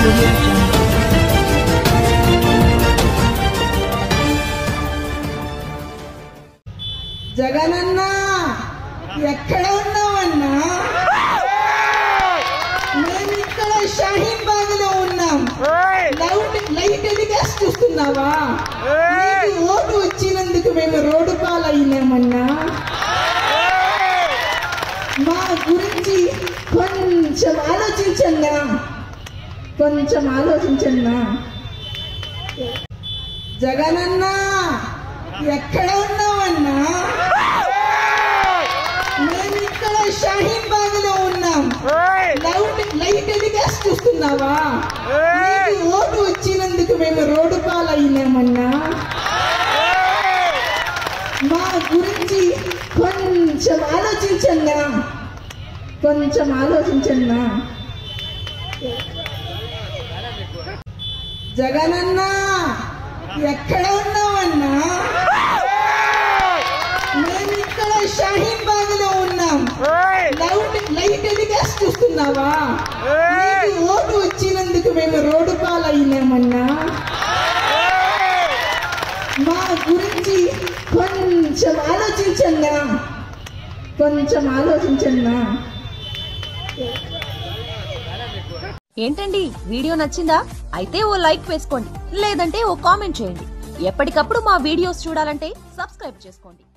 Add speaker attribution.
Speaker 1: audio jungle.
Speaker 2: జగనన్నా ఎక్కడ ఉన్నావన్నా మేము ఇక్కడ షాహీన్ బాగ్ లో ఉన్నాం లైట్ లైట్ ఎలిగేసి చూస్తున్నావా నీకు ఓటు వచ్చినందుకు మేము రోడ్డు పాలైనామన్నా మా గురించి కొంచెం ఆలోచించన్నా కొంచెం ఆలోచించన్నా జగనన్నా ఎక్కడ ఉన్నావన్నా మేము ఇక్కడ షాహీన్ బాగ్ లో ఉన్నాం లైట్ లైట్ ఎలిగేసి చూస్తున్నావా నీకు ఓటు వచ్చినందుకు మేము రోడ్డు పాలైనామన్నా మా గురించి కొంచెం ఆలోచించన్నా కొంచెం ఆలోచించన్నా జగనన్నా ఎక్కడ ఉన్నావన్నా మేము ఇక్కడ షాహీన్ బాగ్ లో ఉన్నాం లైట్ లైట్ ఎలిగేసి చూస్తున్నావా నీకు ఓటు వచ్చినందుకు మేము రోడ్డు పాలైనామన్నా మా గురించి కొంచెం ఆలోచించన్నా కొంచెం ఆలోచించన్నా
Speaker 3: ఏంటండి వీడియో నచ్చిందా అయితే ఓ లైక్ వేసుకోండి లేదంటే ఓ కామెంట్ చేయండి ఎప్పటికప్పుడు మా వీడియోస్ చూడాలంటే సబ్స్క్రైబ్ చేసుకోండి